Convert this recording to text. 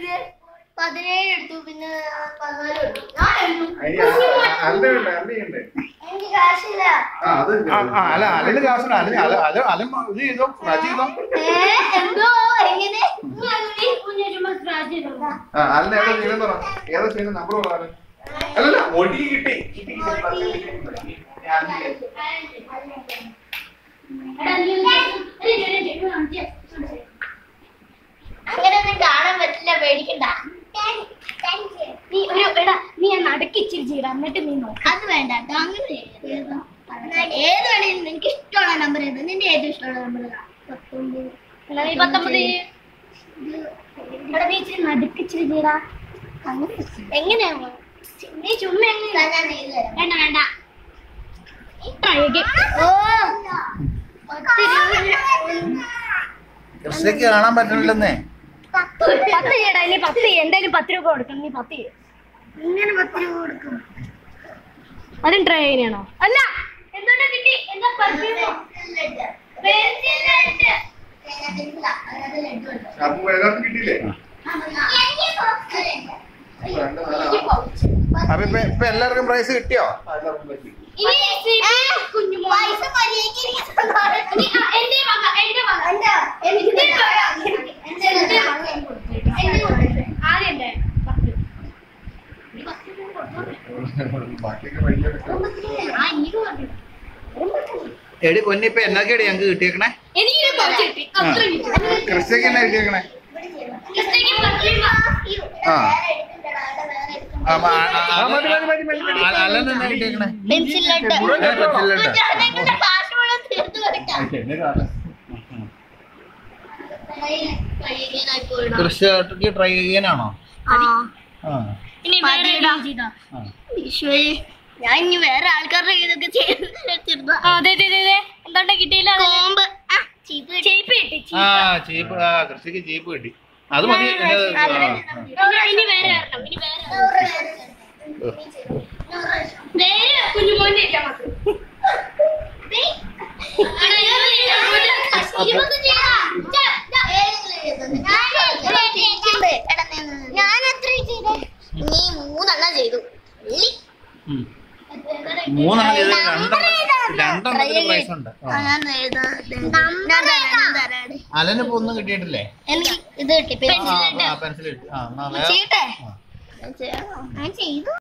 എഴുതിയേ പതിനേഴ് എടുത്തു പിന്നെ പതിനാല് എടുത്തു ഞാൻ എഴുതും. അല്ല ഉണ്ട് അല്ല ഉണ്ട് എനിക്ക് കാശില്ല ആ അത് ആ, ആ, അല്ല അലന് ക്ലാസ് അല അല അല അലൻ ഇത് ചെയ്തോ സ്ക്രാച്ച് ചെയ്തോ ഏ എന്തോ എങ്ങനെ ആ അല്ല ഏതാ ചെയ്യുന്നത് പറ ഏതാ ചെയ്യുന്ന നമ്പർ പറയാറ് അല്ലല്ല ഒടി കിട്ടി കിട്ടി, കിട്ടി. ഞാൻ അങ്ങനെയൊന്നും കാണാൻ പറ്റില്ല പേടിക്കണ്ട നീ ഒരു എടാ നീ ആ നടക്ക് ഇച്ചിരി ചെയ്യടാ എന്നിട്ട് നീ നോക്ക് അത് വേണ്ട കേട്ടോ അങ്ങനെ ചെയ്യരുത്. ഏത് വേണേലും നിനക്ക് ഇഷ്ടമുള്ള നമ്പർ ഏത് നിന്റെ ഏറ്റവും ഇഷ്ടമുള്ള നമ്പർ പത്തൊമ്പത് എടാ, നീ പത്തൊമ്പത് എടാ നീ ഇച്ചിരി നടുക്ക് ഇച്ചിരി ചെയ്യടാ എങ്ങനെയാണോ നീ ചുമ്മാ അങ്ങ് ഞാൻ ചെയ്തു തരാം വേണ്ട വേണ്ട അഴകെ ഓ പത്ത് രൂപ കൃഷിക്ക് കാണാൻ പറ്റണില്ലെന്നേ പത്ത് പത്ത് ചെയ്യടാ ഇനി പത്ത് ചെയ്യ്. എന്തായാലും പത്ത് രൂപ കൊടുക്കണം നീ പത്ത് ചെയ്യ്. ഇങ്ങനെ പത്ത് രൂപ കൊടുക്കും അതും ട്രൈ ചെയ്യാനാണോ അല്ല എന്തുകൊണ്ട് കിട്ടി എന്താ പെർഫ്യൂമോ അപ്പൊ ഏതാണ്ട് കിട്ടിയില്ലേ രണ്ട് നാല് അപ്പൊ ഇപ്പൊ ഇപ്പൊ എല്ലാവർക്കും പ്രൈസ് കിട്ടിയോ ആ, എല്ലാവർക്കും പറ്റി. ഇനി സിബി കുഞ്ഞുമോൻ പൈസ മര്യാദയ്ക്ക് എനിക്ക് തന്നോളൂ. ഇനി ആ, എന്റെ വക എന്റെ വക എന്റെ എനിക്ക് എന്റെ വക. എന്റെ എന്റെ വക. വക. എന്റെ വക. ആദ്യം എന്റെ പത്ത്. ബാക്കിയൊക്കെ വഴിയൊക്കെ ആ, എനിക്ക് പറഞ്ഞു. എടി പൊന്നിപ്പൊ എന്നൊക്കെയാണ് ഞങ്ങക്ക് കിട്ടിയേക്കണേ എനിക്ക് കുറച്ച് കിട്ടി അത്ര കിട്ടി കൃഷിക്ക് എന്നാ കിട്ടിയേക്കണേ ഇഷ്ടയ്ക്ക് perfume ആ. ആ വേറെ എടുക്കണ്ടടാ, അവിടെ വേറെ എടുക്കണ്ട. ആ, ആ, ആ, ആ, അലൻ എന്നാ കിട്ടിയേക്കണേ പെൻസിലിലോട്ട് ഏ, പറ്റില്ലട്ടോ. ഞാനെങ്ങനെ കാശ് വേണം തീർത്ത് കൊടുക്കാം കൃഷിക്ക് ട്രൈ ചെയ്യാനാണോ ആ ആ ഇനി വേറെ മതിയെടാ. ഒരു ചെയ്താ. ആ. ഈശോയെ ഞാൻ ഇനി വേറെ ആൾക്കാരുടെ ഇതൊക്കെ ചെയ്ത് വെച്ചിരുന്നു ആ, ദേ, ദേ, ദേ, ദേ. എന്താണ്ടാ കിട്ടിയില്ല അതിന്? കോമ്പ് ആ ചീപ്പ് കിട്ടി. ചേപ്പ് കിട്ടി ചീപ്പ്. ആ ചീപ്പ് ആ കൃഷിക്ക് ചീപ്പ് കിട്ടി അത് മതി ഇനി അത് ആ, ആ. ഇനി- ഇനി വേറെ വരണം ഇനി വേറെ വരണം. നൂറ് പേര്. നൂറ് ലക്ഷം. നേരെ കുഞ്ഞുമോന്റെ ഇരിക്കാൻ മാത്രം എടാ, ഇരുപത് ഇരുപത് ഇരുപത് ചെയ്യടാ. ഛെ, ദാ. ഞാൻ എത്ര ചെയ്തേ നീ മൂന്നെണ്ണം ചെയ്തു ഇനി ഉം. മൂന്നെണ്ണം ചെയ്ത് രണ്ടെണ്ണം രണ്ടെണ്ണത്തിന് പ്രൈസ് ഉണ്ട് ആ, ആ. ഞാൻ എഴുതാം ഞാൻ തരാം ഞാൻ തരാം അലനിപ്പോ ഒന്നും കിട്ടിയിട്ടില്ലേ എനിക്ക് ഇത് കിട്ടി ആ, പെൻസിൽ ആ പെൻസിൽ കിട്ടി ആ എന്നാ വേറെ ചെയ്യട്ടെ ആ. ഞാൻ ചെയ്യാം. ഞാൻ ചെയ്തു